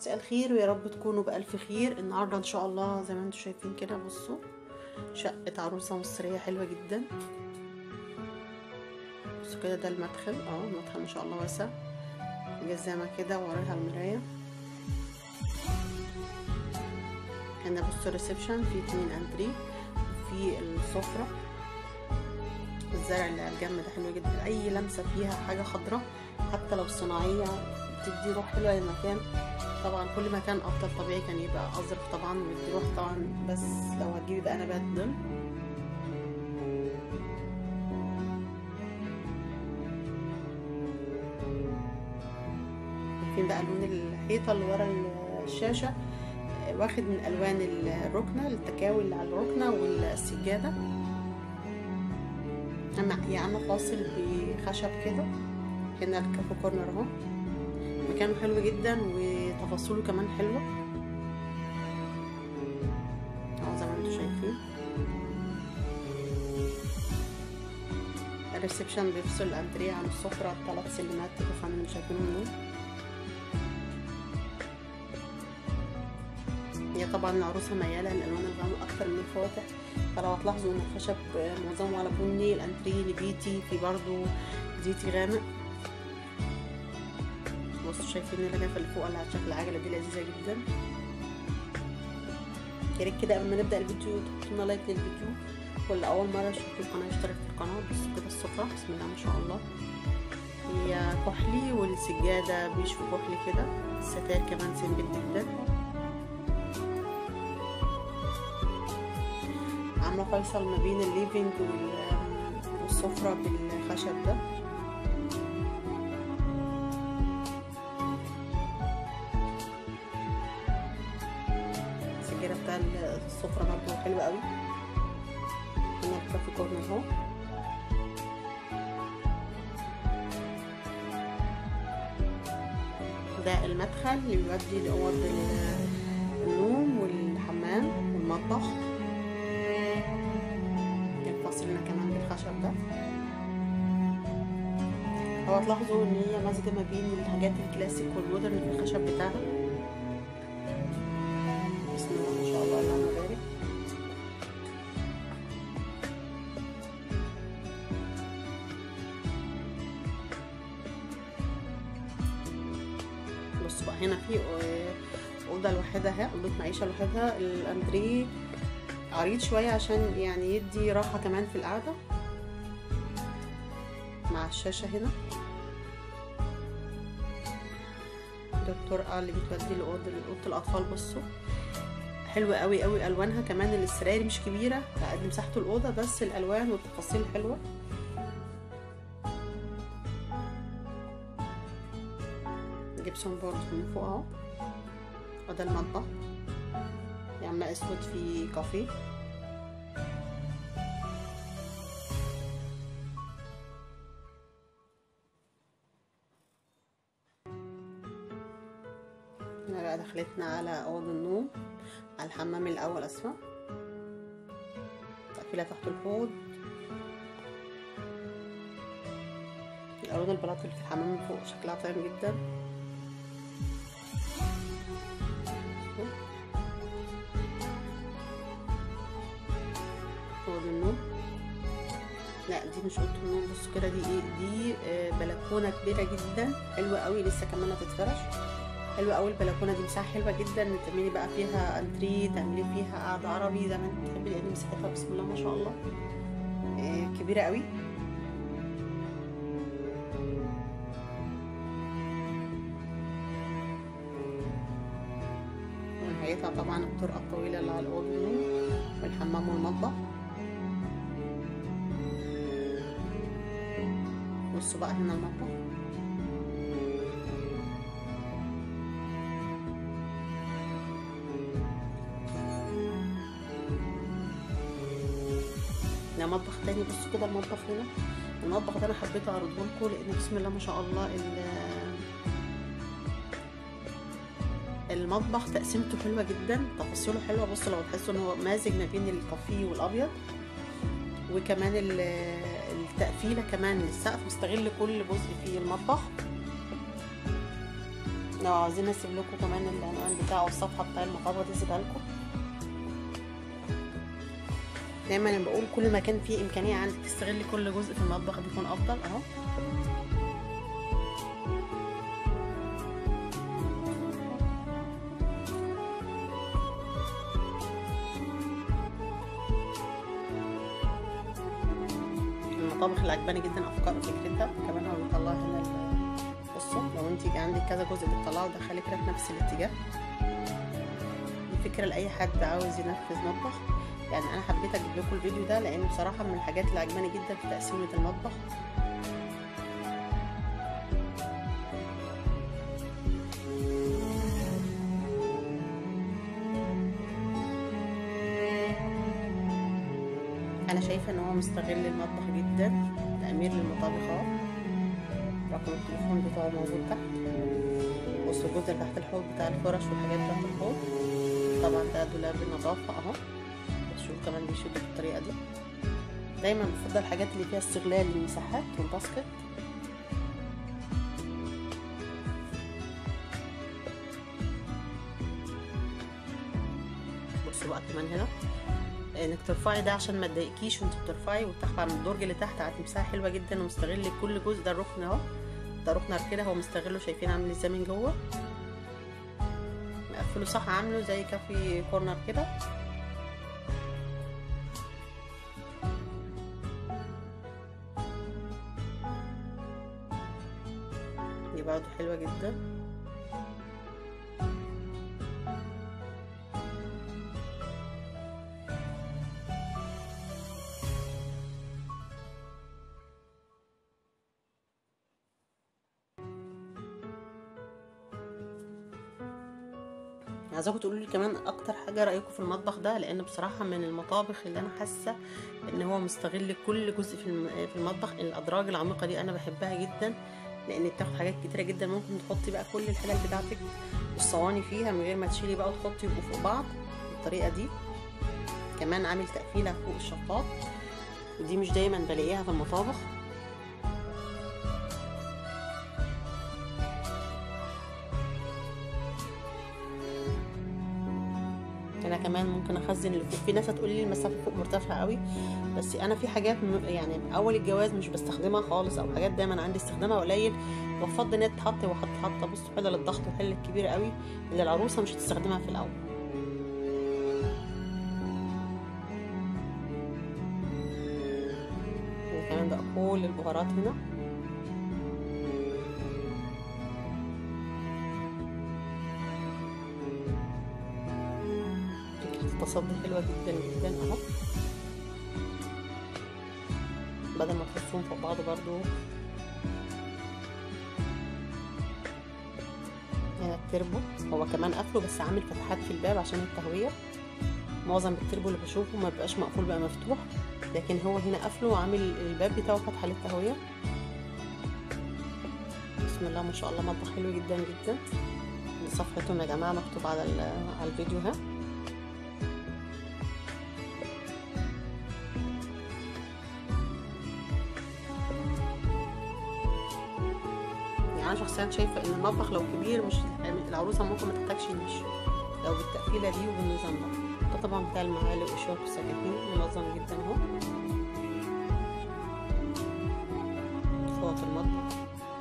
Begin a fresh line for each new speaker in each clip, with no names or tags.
مساء الخير ويا رب تكونوا بألف خير النهاردة إن شاء الله زي ما انتم شايفين كده بصوا شقة عروسة مصرية حلوة جدا بصوا كده ده المدخل اه المدخل ما شاء الله واسع جزامة كده وراها المراية هنا بصوا ريسبشن في اتنين انتري وفي السفرة الزرع اللي على الجنب ده حلو جدا اي لمسة فيها حاجة خضراء حتى لو صناعية بتدي روح حلوة للمكان طبعا كل ما كان افضل طبيعي كان يبقى ازرق طبعا ويدي روح طبعا بس لو هتجيبي بقى نبات ظل شايفين بقى لون الحيطه اللي ورا الشاشه واخد من الوان الركنه التكاوي اللي على الركنه والسجاده اما هي عامله فاصل بخشب كده هنا الكافو كورنر اهو مكانه حلو جدا وتفاصيله كمان حلوه اهو زي ما انتم شايفين الريسبشن بيفصل الانتريه عن السفره ثلاث سلمات تدخل اللي شايفينهم دول هي طبعا العروسه مياله للالوان الغامقه اكتر من الفواتح فلو هتلاحظوا ان الخشب معظمه على بني الانتريه نبيتي في برضو زيتي غامق بصوا شايفين اللجافه اللي فوق اللي على شكل العجله دي لذيذه جدا يا ريت كده قبل ما نبدا الفيديو تحطوا لنا لايك للفيديو واللي اول مره يشوف القناه يشترك في القناه بصوا كده السفره بسم الله ما شاء الله هي كحلي والسجاده بيش في كحلي كده الستاير كمان سيمبل جدا عامله فيصل ما بين الليفينج والسفره بالخشب ده السجاده بتاع السفره برضو حلوه قوي هنا الكافي كورنر اهو ده المدخل اللي بيودي لاوض النوم والحمام والمطبخ فاصلنا كمان بالخشب ده هو تلاحظوا ان هي مازجه ما بين الحاجات الكلاسيك والمودرن في الخشب بتاعها بسم الله ما شاء الله اللهم بارك بصوا بقى هنا في اوضه لوحدها اوضه معيشه لوحدها الاندريه عريض شوية عشان يعني يدي راحة كمان في القعدة مع الشاشة هنا دكتور اه اللي بتودي لأوضة أوضة الأطفال بصوا حلوة قوي قوي ألوانها كمان السراير مش كبيرة قد مساحة الأوضة بس الألوان والتفاصيل حلوة جبسون بورد من فوق اهو وده المطبخ عاملة اسود في كافيه هنا بقى دخلتنا على اوض النوم على الحمام الاول اسفه تقفيله تحت الحوض الالوان البلاط اللي في الحمام من فوق شكلها طيب جدا اوضه النوم لا دي مش اوضه النوم بصوا كده دي ايه دي آه بلكونه كبيره جدا حلوه قوي لسه كمان هتتفرش حلوه قوي البلكونه دي مساحه حلوه جدا تعملي بقى فيها انتريه تعملي فيها قعده عربي زي ما انت تحبي لان مساحتها بسم الله ما شاء الله آه كبيره قوي ونهايتها طبعا الطرقه الطويله اللي على اوضه النوم والحمام والمطبخ بصوا بقى هنا المطبخ ده مطبخ تاني بصوا كده المطبخ هنا المطبخ ده انا حبيت اعرضه لكم لان بسم الله ما شاء الله المطبخ تقسيمته حلوه جدا تفاصيله حلوه بصوا لو تحسوا ان هو مازج ما بين الكافيه والابيض وكمان التقفيله كمان للسقف مستغل كل جزء في المطبخ لو عاوزين نسيب لكم كمان العنوان بتاعه والصفحه بتاع المطابخ دي سيبها لكم دايما انا بقول كل ما كان فيه امكانيه عندك تستغلي كل جزء في المطبخ بيكون افضل اهو المطابخ اللي عجباني جدا افكار فكرتها كمان هو بيطلع هنا بصوا لو انت عندك كذا جزء بتطلعه دخلي كده في نفس الاتجاه دي فكره لاي حد عاوز ينفذ مطبخ يعني انا حبيت اجيب لكم الفيديو ده لان بصراحه من الحاجات اللي عجباني جدا في تقسيمه المطبخ انا شايفه ان هو مستغل المطبخ جدا تامير للمطابخ اهو رقم التليفون بتاعه موجود تحت بصوا الجزء اللي تحت الحوض بتاع الفرش والحاجات بتاعت الحوض طبعا ده دولاب النظافه اهو شوف كمان بيشد بالطريقه دي دايما بفضل الحاجات اللي فيها استغلال للمساحات والباسكت بصوا بقى كمان هنا انك ترفعي ده عشان ما تضايقكيش وانت بترفعي وطبعا الدرج اللي تحت على مساحه حلوه جدا ومستغل كل جزء ده الركن اهو ده ركن كده هو مستغله شايفين عامل ازاي من جوه مقفله صح عامله زي كافي كورنر كده دي برضه حلوه جدا عايزاكم تقولوا لي كمان اكتر حاجه رايكم في المطبخ ده لان بصراحه من المطابخ اللي انا حاسه ان هو مستغل كل جزء في في المطبخ الادراج العميقه دي انا بحبها جدا لان بتاخد حاجات كتيره جدا ممكن تحطي بقى كل الحلال بتاعتك والصواني فيها من غير ما تشيلي بقى وتحطي يبقوا فوق بعض بالطريقه دي كمان عامل تقفيله فوق الشفاط ودي مش دايما بلاقيها في المطابخ انا كمان ممكن اخزن اللي فوق في ناس هتقول لي المسافه فوق مرتفعه قوي بس انا في حاجات م... يعني اول الجواز مش بستخدمها خالص او حاجات دايما عندي استخدامها قليل بفضل انها تتحط واحط حاطه بصوا حله للضغط وحله كبيره قوي اللي العروسه مش هتستخدمها في الاول وكمان بقى كل البهارات هنا التصدي حلوة جدا جدا اهو بدل ما تحطهم فوق بعض برضو هنا التربو هو كمان قفله بس عامل فتحات في الباب عشان التهوية معظم التربو اللي بشوفه ما بيبقاش مقفول بقى مفتوح لكن هو هنا قفله وعامل الباب بتاعه فتحة للتهوية بسم الله ما شاء الله مطبخ حلو جدا جدا صفحتهم يا جماعة مكتوب على على الفيديو ها انا شخصيا شايفه ان المطبخ لو كبير مش العروسه ممكن ما تحتاجش النش لو بالتقفيله دي وبالنظام ده ده طبعا بتاع المعالق والشوك والسكاكين منظم جدا اهو فوط المطبخ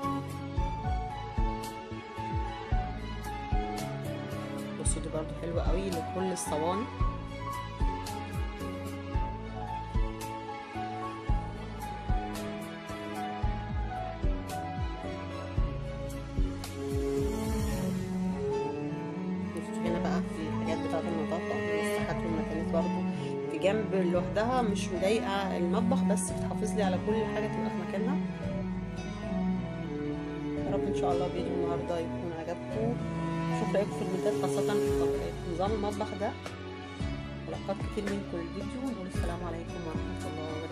بصوا دي برضو حلوه قوي لكل الصواني برضو في جنب لوحدها مش مضايقه المطبخ بس بتحافظ لي على كل حاجه تبقى في مكانها يا رب ان شاء الله فيديو النهارده يكون عجبكم شوف رايكم في الفيديوهات خاصه في نظام المطبخ ده ملاحظات كتير منكم الفيديو ونقول السلام عليكم ورحمه الله